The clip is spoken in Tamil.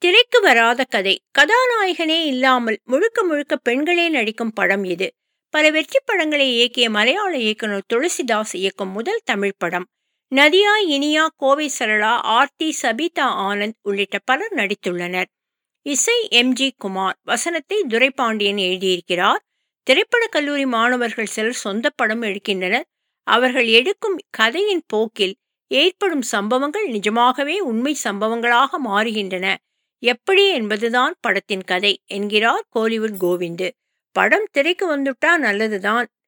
திரைக்கு வராத கதை கதாநாயகனே இல்லாமல் முழுக்க முழுக்க பெண்களே நடிக்கும் படம் இது பல வெற்றி படங்களை இயக்கிய மலையாள இயக்குனர் துளசிதாஸ் இயக்கும் முதல் தமிழ் படம் நதியா இனியா கோவை சரளா ஆர்த்தி சபிதா ஆனந்த் உள்ளிட்ட பலர் நடித்துள்ளனர் இசை எம் ஜி குமார் வசனத்தை துரைபாண்டியன் எழுதியிருக்கிறார் திரைப்படக் கல்லூரி மாணவர்கள் சிலர் சொந்த படம் எடுக்கின்றனர் அவர்கள் எடுக்கும் கதையின் போக்கில் ஏற்படும் சம்பவங்கள் நிஜமாகவே உண்மை சம்பவங்களாக மாறுகின்றன எப்படி என்பதுதான் படத்தின் கதை என்கிறார் கோலிவுட் கோவிந்து படம் திரைக்கு வந்துட்டா நல்லதுதான்